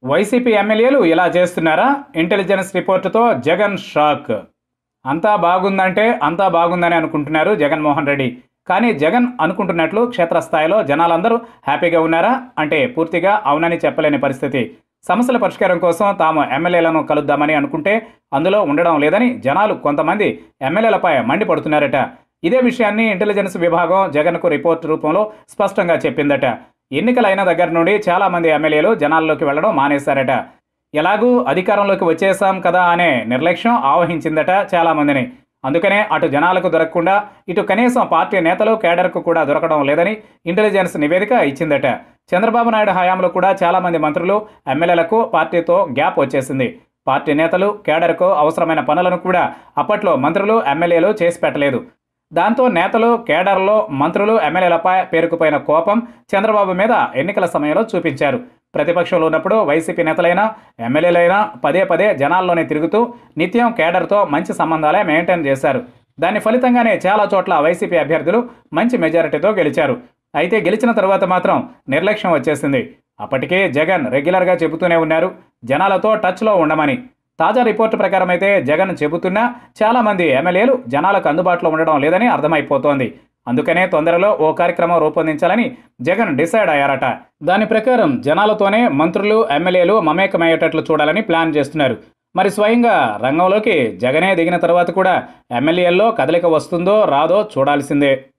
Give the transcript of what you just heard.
YCP ఎమ్మెల్యేలు ఇలా చేస్తున్నారా ఇంటెలిజెన్స్ రిపోర్టుతో జగన్ షాక్ అంతా బాగుందంటే అంతా బాగుందని అనుకుంటున్నారు జగన్మోహన్ రెడ్డి కానీ జగన్ అనుకుంటున్నట్లు క్షేత్రస్థాయిలో జనాలందరూ హ్యాపీగా ఉన్నారా అంటే పూర్తిగా అవునని చెప్పలేని పరిస్థితి సమస్యల పరిష్కారం కోసం తాము ఎమ్మెల్యేలను కలుద్దామని అనుకుంటే అందులో ఉండడం లేదని జనాలు కొంతమంది ఎమ్మెల్యేలపై మండిపడుతున్నారట ఇదే విషయాన్ని ఇంటెలిజెన్స్ విభాగం జగన్కు రిపోర్ట్ రూపంలో స్పష్టంగా చెప్పిందట ఎన్నికలైన దగ్గర నుండి చాలా మంది ఎమ్మెల్యేలు జనాల్లోకి వెళ్లడం మానేశారట ఎలాగూ అధికారంలోకి వచ్చేసాం కదా అనే నిర్లక్ష్యం ఆవహించిందట చాలామందిని అందుకనే అటు జనాలకు దొరకకుండా ఇటు కనీసం పార్టీ నేతలు కేడర్కు కూడా దొరకడం లేదని ఇంటెలిజెన్స్ నివేదిక ఇచ్చిందట చంద్రబాబు నాయుడు హయాంలో కూడా చాలామంది మంత్రులు ఎమ్మెల్యేలకు పార్టీతో గ్యాప్ వచ్చేసింది పార్టీ నేతలు కేడర్కు అవసరమైన పనులను కూడా అప్పట్లో మంత్రులు ఎమ్మెల్యేలు చేసి పెట్టలేదు దాంతో నేతలు కేడర్లో మంత్రులు ఎమ్మెల్యేలపై పేరుకుపోయిన కోపం చంద్రబాబు మీద ఎన్నికల సమయంలో చూపించారు ప్రతిపక్షంలో ఉన్నప్పుడు వైసీపీ నేతలైనా ఎమ్మెల్యేలైనా పదే పదే జనాల్లోనే తిరుగుతూ నిత్యం కేడర్తో మంచి సంబంధాలే మెయింటైన్ చేశారు దాని ఫలితంగానే చాలా చోట్ల వైసీపీ అభ్యర్థులు మంచి మెజారిటీతో గెలిచారు అయితే గెలిచిన తర్వాత మాత్రం నిర్లక్ష్యం వచ్చేసింది అప్పటికే జగన్ రెగ్యులర్గా చెబుతూనే ఉన్నారు జనాలతో టచ్లో ఉండమని తాజా రిపోర్టు ప్రకారం అయితే జగన్ చెబుతున్నా చాలామంది ఎమ్మెల్యేలు జనాలకు అందుబాటులో ఉండడం లేదని అర్థమైపోతోంది అందుకనే తొందరలో ఓ కార్యక్రమం రూపొందించాలని జగన్ డిసైడ్ అయ్యారట దాని ప్రకారం జనాలతోనే మంత్రులు ఎమ్మెల్యేలు మమేకమయ్యేటట్లు చూడాలని ప్లాన్ చేస్తున్నారు మరి స్వయంగా రంగంలోకి జగనే దిగిన తర్వాత కూడా ఎమ్మెల్యేల్లో కదలిక వస్తుందో రాదో చూడాల్సిందే